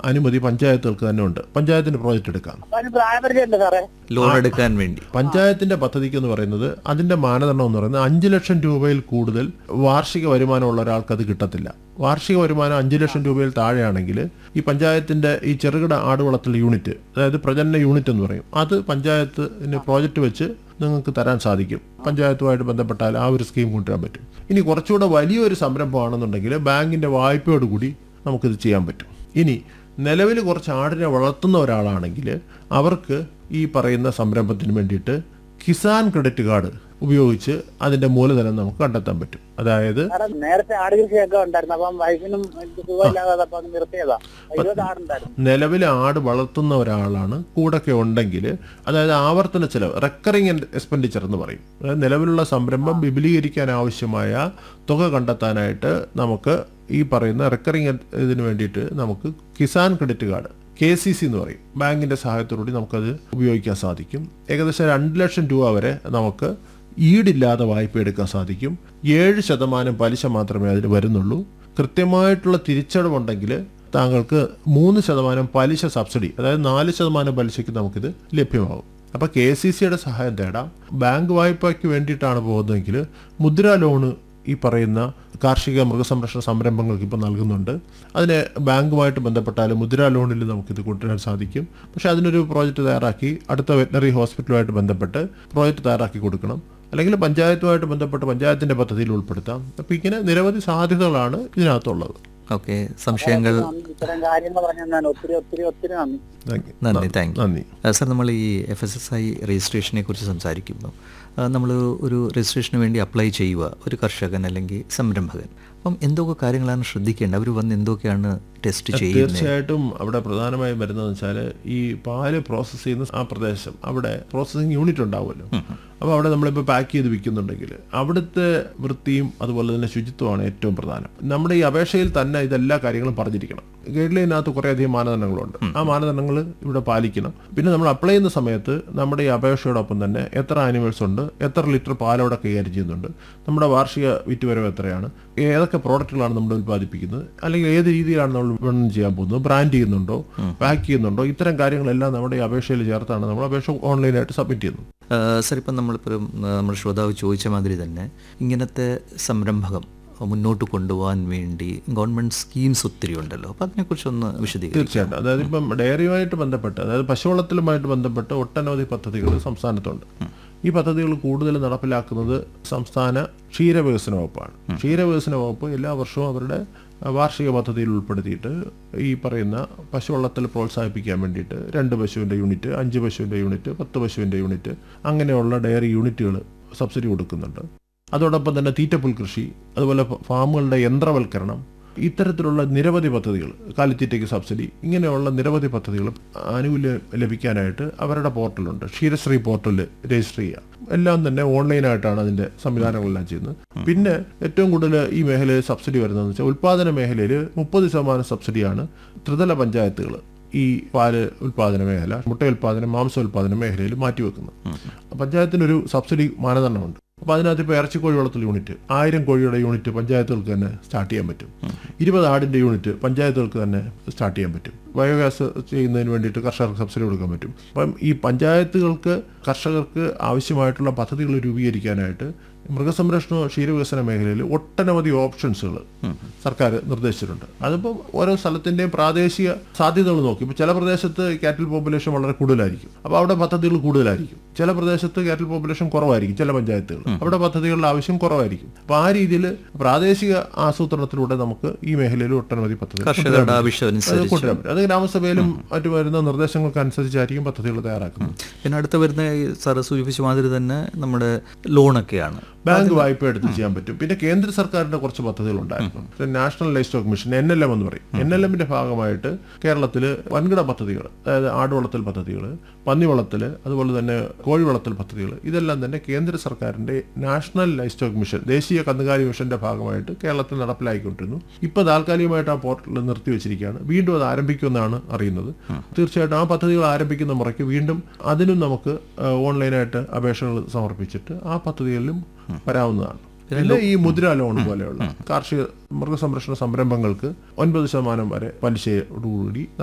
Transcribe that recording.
അനുമതി പഞ്ചായത്തുകൾക്ക് തന്നെ ഉണ്ട് പഞ്ചായത്തിന് പ്രോജക്റ്റ് എടുക്കാം അപ്പൊ അതിന് പ്രായപരിചയം ഉണ്ട് സാറേ ലോൺ എടുക്കാൻ വേണ്ടി പഞ്ചായത്തിന്റെ പദ്ധതിക്ക് എന്ന് പറയുന്നത് അതിന്റെ മാനദണ്ഡം എന്ന് പറയുന്നത് അഞ്ച് ലക്ഷം രൂപയിൽ കൂടുതൽ വാർഷിക വരുമാനമുള്ള ഒരാൾക്ക് അത് കിട്ടത്തില്ല വാർഷിക വരുമാനം അഞ്ച് ലക്ഷം രൂപയിൽ താഴെയാണെങ്കിൽ ഈ പഞ്ചായത്തിന്റെ ഈ ചെറുകിട ആടുവളർത്തൽ യൂണിറ്റ് അതായത് പ്രജനന യൂണിറ്റ് എന്ന് പറയും അത് പഞ്ചായത്തിന് പ്രോജക്റ്റ് വെച്ച് നിങ്ങൾക്ക് തരാൻ സാധിക്കും പഞ്ചായത്തുമായിട്ട് ബന്ധപ്പെട്ടാൽ ആ ഒരു സ്കീം കൊണ്ടുവരാൻ പറ്റും ഇനി കുറച്ചുകൂടെ വലിയൊരു സംരംഭമാണെന്നുണ്ടെങ്കിൽ ബാങ്കിന്റെ വായ്പയോടുകൂടി നമുക്കിത് ചെയ്യാൻ പറ്റും ഇനി നിലവിൽ കുറച്ച് ആടിനെ വളർത്തുന്ന ഒരാളാണെങ്കിൽ അവർക്ക് ഈ പറയുന്ന സംരംഭത്തിന് വേണ്ടിയിട്ട് കിസാൻ ക്രെഡിറ്റ് കാർഡ് ഉപയോഗിച്ച് അതിന്റെ മൂലധനം നമുക്ക് കണ്ടെത്താൻ പറ്റും അതായത് സാറേ നേരത്തെ ആട് കൃഷിയൊക്കെ ഉണ്ടായിരുന്നു അപ്പം വൈഫിനും എനിക്ക് സുഖമില്ലാതെ അപ്പൊ അത് നിർത്തിയതാ ഇരുപത് ആടുണ്ടായിരുന്നു നിലവിൽ ആട് വളർത്തുന്ന ഒരാളാണ് കൂടൊക്കെ ഉണ്ടെങ്കിൽ അതായത് ആവർത്തന ചെലവ് റെക്കറിങ് എക്സ്പെൻഡിച്ചർ എന്ന് പറയും അതായത് നിലവിലുള്ള സംരംഭം വിപുലീകരിക്കാൻ ആവശ്യമായ തുക കണ്ടെത്താനായിട്ട് നമുക്ക് ഈ പറയുന്ന റെക്കറിങ് ഇതിന് വേണ്ടിയിട്ട് നമുക്ക് Kisan credit card K C C എന്ന് പറയും ബാങ്കിന്റെ സഹായത്തോടുകൂടി നമുക്കത് ഉപയോഗിക്കാൻ സാധിക്കും ഏകദേശം രണ്ട് ലക്ഷം രൂപ വരെ നമുക്ക് ഈടില്ലാതെ വായ്പ എടുക്കാൻ സാധിക്കും ഏഴ് ശതമാനം പലിശ മാത്രമേ അതിന് വരുന്നുള്ളൂ കൃത്യമായിട്ടുള്ള തിരിച്ചടവുണ്ടെങ്കിൽ താങ്കൾക്ക് മൂന്ന് ശതമാനം പലിശ സബ്സിഡി അതായത് നാല് ശതമാനം പലിശയ്ക്ക് നമുക്കിത് ലഭ്യമാകും അപ്പോൾ കെ സി സിയുടെ സഹായം തേടാം ബാങ്ക് വായ്പയ്ക്ക് വേണ്ടിയിട്ടാണ് പോകുന്നതെങ്കിൽ മുദ്രാ ലോണ് ഈ പറയുന്ന കാർഷിക മൃഗസംരക്ഷണ സംരംഭങ്ങൾക്ക് ഇപ്പോൾ നൽകുന്നുണ്ട് അതിന് ബാങ്കുമായിട്ട് ബന്ധപ്പെട്ടാൽ മുദ്രാ ലോണിൽ നമുക്കിത് കൊണ്ടുവരാൻ സാധിക്കും പക്ഷേ അതിനൊരു പ്രോജക്റ്റ് തയ്യാറാക്കി അടുത്ത വെറ്റനറി ഹോസ്പിറ്റലുമായിട്ട് ബന്ധപ്പെട്ട് പ്രോജക്റ്റ് തയ്യാറാക്കി കൊടുക്കണം അല്ലെങ്കിൽ പഞ്ചായത്തുമായിട്ട് ബന്ധപ്പെട്ട് പഞ്ചായത്തിൻ്റെ പദ്ധതിയിൽ ഉൾപ്പെടുത്താം അപ്പോൾ ഇങ്ങനെ നിരവധി സാധ്യതകളാണ് ഇതിനകത്തുള്ളത് ഓക്കെ സംശയങ്ങൾ നന്ദി. ഇത്തരം കാര്യങ്ങൾ പറഞ്ഞു ഞാൻ ഒത്തിരി ഒത്തിരി ഒത്തിരി നന്ദി താങ്ക് യു. നന്ദി താങ്ക് യു നന്ദി സാർ നമ്മൾ ഈ എഫ് എസ് എസ് ഐ രജിസ്ട്രേഷനെ കുറിച്ച് സംസാരിക്കുമ്പോൾ നമ്മൾ ഒരു രജിസ്ട്രേഷന് വേണ്ടി അപ്ലൈ ചെയ്യുക ഒരു കർഷകൻ അല്ലെങ്കിൽ സംരംഭകൻ അപ്പം എന്തൊക്കെ കാര്യങ്ങളാണ് ശ്രദ്ധിക്കേണ്ടത് അവർ വന്ന് എന്തൊക്കെയാണ് ടെസ്റ്റ് ചെയ്യുന്നത് തീർച്ചയായിട്ടും അവിടെ പ്രധാനമായും വരുന്നതെന്ന് വെച്ചാൽ ഈ പാല് പ്രോസസ്സ് ചെയ്യുന്ന ആ പ്രദേശം അവിടെ പ്രോസസ്സിംഗ് യൂണിറ്റ് ഉണ്ടാവുമല്ലോ അപ്പോൾ അവിടെ നമ്മളിപ്പോൾ പാക്ക് ചെയ്ത് വിൽക്കുന്നുണ്ടെങ്കിൽ അവിടുത്തെ വൃത്തിയും അതുപോലെ തന്നെ ശുചിത്വമാണ് ഏറ്റവും പ്രധാനം നമ്മുടെ ഈ അപേക്ഷയിൽ തന്നെ ഇതെല്ലാ കാര്യങ്ങളും പറഞ്ഞിരിക്കണം ഗൈഡ് ലൈനകത്ത് കുറേയധികം മാനദണ്ഡങ്ങളുണ്ട് ആ മാനദണ്ഡങ്ങൾ ഇവിടെ പാലിക്കണം പിന്നെ നമ്മൾ അപ്ലൈ ചെയ്യുന്ന സമയത്ത് നമ്മുടെ ഈ അപേക്ഷയോടൊപ്പം തന്നെ എത്ര ആനിമൽസ് ഉണ്ട് എത്ര ലിറ്റർ പാൽ അവിടെ കൈകാര്യം ചെയ്യുന്നുണ്ട് നമ്മുടെ വാർഷിക വിറ്റുവരവ് എത്രയാണ് ഏതൊക്കെ പ്രോഡക്റ്റുകളാണ് നമ്മൾ ഉൽപ്പാദിപ്പിക്കുന്നത് അല്ലെങ്കിൽ ഏത് രീതിയിലാണ് നമ്മൾ വിപണനം ചെയ്യാൻ പോകുന്നത് ബ്രാൻഡ് ചെയ്യുന്നുണ്ടോ പാക്ക് ചെയ്യുന്നുണ്ടോ ഇത്തരം കാര്യങ്ങളെല്ലാം നമ്മുടെ ഈ അപേക്ഷയിൽ ചേർത്താണ് നമ്മൾ അപേക്ഷ ഓൺലൈനായിട്ട് സബ്മിറ്റ് ചെയ്യുന്നത് സാർ ഇപ്പം നമ്മളിപ്പോൾ നമ്മുടെ ശ്രോതാവ് ചോദിച്ച മാതിരി തന്നെ ഇങ്ങനത്തെ സംരംഭകം മുന്നോട്ട് കൊണ്ടുപോകാൻ വേണ്ടി ഗവൺമെൻറ് സ്കീംസ് ഒത്തിരി ഉണ്ടല്ലോ അപ്പം അതിനെക്കുറിച്ചൊന്ന് വിശദീകരിക്കും തീർച്ചയായിട്ടും അതായത് ഇപ്പം ഡയറിയുമായിട്ട് ബന്ധപ്പെട്ട് അതായത് പശുവളത്തിലുമായിട്ട് ബന്ധപ്പെട്ട് ഒട്ടനവധി പദ്ധതികൾ സംസ്ഥാനത്തുണ്ട് ഈ പദ്ധതികൾ കൂടുതൽ നടപ്പിലാക്കുന്നത് സംസ്ഥാന ക്ഷീരവികസന വകുപ്പാണ് ക്ഷീരവികസന വകുപ്പ് എല്ലാ വർഷവും അവരുടെ വാർഷിക പദ്ധതിയിൽ ഉൾപ്പെടുത്തിയിട്ട് ഈ പറയുന്ന പശുവളത്തിൽ പ്രോത്സാഹിപ്പിക്കാൻ വേണ്ടിയിട്ട് രണ്ട് പശുവിൻ്റെ യൂണിറ്റ് അഞ്ച് പശുവിൻ്റെ യൂണിറ്റ് പത്ത് പശുവിൻ്റെ യൂണിറ്റ് അങ്ങനെയുള്ള ഡയറി യൂണിറ്റുകൾ സബ്സിഡി കൊടുക്കുന്നുണ്ട് അതോടൊപ്പം തന്നെ തീറ്റപ്പുൽ കൃഷി അതുപോലെ ഫ- ഫാമുകളുടെ യന്ത്രവൽക്കരണം ഇത്തരത്തിലുള്ള നിരവധി പദ്ധതികൾ കാലിത്തീറ്റയ്ക്ക് സബ്സിഡി ഇങ്ങനെയുള്ള നിരവധി പദ്ധതികൾ ആനുകൂല്യം ലഭിക്കാനായിട്ട് അവരുടെ പോർട്ടലുണ്ട് ക്ഷീരശ്രീ പോർട്ടലിൽ രജിസ്റ്റർ ചെയ്യുക എല്ലാം തന്നെ ഓൺലൈനായിട്ടാണ് അതിന്റെ സംവിധാനങ്ങളെല്ലാം ചെയ്യുന്നത് പിന്നെ ഏറ്റവും കൂടുതൽ ഈ മേഖലയിൽ സബ്സിഡി വരുന്നതെന്ന് വെച്ചാൽ ഉൽപാദന മേഖലയിൽ മുപ്പത് ശതമാനം സബ്സിഡിയാണ് ത്രിതല പഞ്ചായത്തുകൾ ഈ പാല് ഉൽപാദന മേഖല മുട്ട ഉൽപാദനം മാംസ ഉൽപാദന മേഖലയിൽ മാറ്റിവെക്കുന്നത് പഞ്ചായത്തിനൊരു സബ്സിഡി മാനദണ്ഡമുണ്ട് അപ്പോൾ അതിനകത്ത് ഇപ്പോൾ ഇറച്ചി കോഴി വളർത്തൽ യൂണിറ്റ് ആയിരം കോഴിയുടെ യൂണിറ്റ് പഞ്ചായത്തുകൾക്ക് തന്നെ സ്റ്റാർട്ട് ചെയ്യാൻ പറ്റും ഇരുപത് ആടിൻ്റെ യൂണിറ്റ് പഞ്ചായത്തുകൾക്ക് തന്നെ സ്റ്റാർട്ട് ചെയ്യാൻ പറ്റും ബയോഗ്യാസ് ചെയ്യുന്നതിന് വേണ്ടിയിട്ട് കർഷകർക്ക് സബ്സിഡി കൊടുക്കാൻ പറ്റും അപ്പം ഈ പഞ്ചായത്തുകൾക്ക് കർഷകർക്ക് ആവശ്യമായിട്ടുള്ള പദ്ധതികൾ രൂപീകരിക്കാനായിട്ട് മൃഗസംരക്ഷണ ക്ഷീരവികസന മേഖലയിൽ ഒട്ടനവധി ഓപ്ഷൻസുകൾ സർക്കാർ നിർദ്ദേശിച്ചിട്ടുണ്ട് അതിപ്പം ഓരോ സ്ഥലത്തിൻ്റെയും പ്രാദേശിക സാധ്യതകൾ നോക്കി ഇപ്പോൾ ചില പ്രദേശത്ത് കാറ്റിൽ പോപ്പുലേഷൻ വളരെ കൂടുതലായിരിക്കും അപ്പോൾ അവിടെ പദ്ധതികൾ കൂടുതലായിരിക്കും ചില പ്രദേശത്ത് കാറ്റിൽ പോപ്പുലേഷൻ കുറവായിരിക്കും ചില പഞ്ചായത്തുകൾ അവിടെ പദ്ധതികളുടെ ആവശ്യം കുറവായിരിക്കും അപ്പോൾ ആ രീതിയിൽ പ്രാദേശിക ആസൂത്രണത്തിലൂടെ നമുക്ക് ഈ മേഖലയിൽ ഒട്ടനവധി പദ്ധതികൾ കർഷകരുടെ ആവശ്യം അത് അനുസരിച്ച് കൊണ്ടുവരാൻ പറ്റും അത് ഗ്രാമസഭയിലും മറ്റു വരുന്ന നിർദ്ദേശങ്ങൾക്കനുസരിച്ചായിരിക്കും പദ്ധതികൾ തയ്യാറാക്കുന്നത് പിന്നെ അടുത്ത വരുന്ന ഈ സാറ് സൂചിപ്പിച്ച മാതിരി തന്നെ നമ്മുടെ ലോണൊക്കെയാണ് ബാങ്ക് വായ്പ എടുത്ത് ചെയ്യാൻ പറ്റും പിന്നെ കേന്ദ്ര സർക്കാരിന്റെ കുറച്ച് പദ്ധതികൾ ഉണ്ടായിരുന്നു national livestock mission N L M എന്ന് പറയും എൻ എൽ എമ്മിന്റെ ഭാഗമായിട്ട് കേരളത്തിൽ വൻകിട പദ്ധതികൾ അതായത് ആടുവളർത്തൽ പദ്ധതികൾ പന്നി വളർത്തൽ അതുപോലെ തന്നെ കോഴി വളർത്തൽ പദ്ധതികൾ ഇതെല്ലാം തന്നെ കേന്ദ്ര സർക്കാരിന്റെ നാഷണൽ ലൈഫ് സ്റ്റോക്ക് മിഷൻ ദേശീയ കന്നുകാലി മിഷന്റെ ഭാഗമായിട്ട് കേരളത്തിൽ നടപ്പിലാക്കിക്കൊണ്ടിരുന്നു ഇപ്പൊ താൽക്കാലികമായിട്ട് ആ പോർട്ടൽ നിർത്തിവെച്ചിരിക്കുകയാണ് വീണ്ടും അത് ആരംഭിക്കുമെന്നാണ് അറിയുന്നത് തീർച്ചയായിട്ടും ആ പദ്ധതികൾ ആരംഭിക്കുന്ന മുറയ്ക്ക് വീണ്ടും അതിനും നമുക്ക് ആ, ഓൺലൈനായിട്ട് അപേക്ഷകൾ സമർപ്പിച്ചിട്ട് ആ പദ്ധതികളിലും വരാവുന്നതാണ് പിന്നെ ഈ മുദ്ര ലോൺ പോലെയുള്ള കാർഷിക മൃഗസംരക്ഷണ സംരംഭങ്ങൾക്ക് ഒൻപത് ശതമാനം വരെ പലിശയോടുകൂടി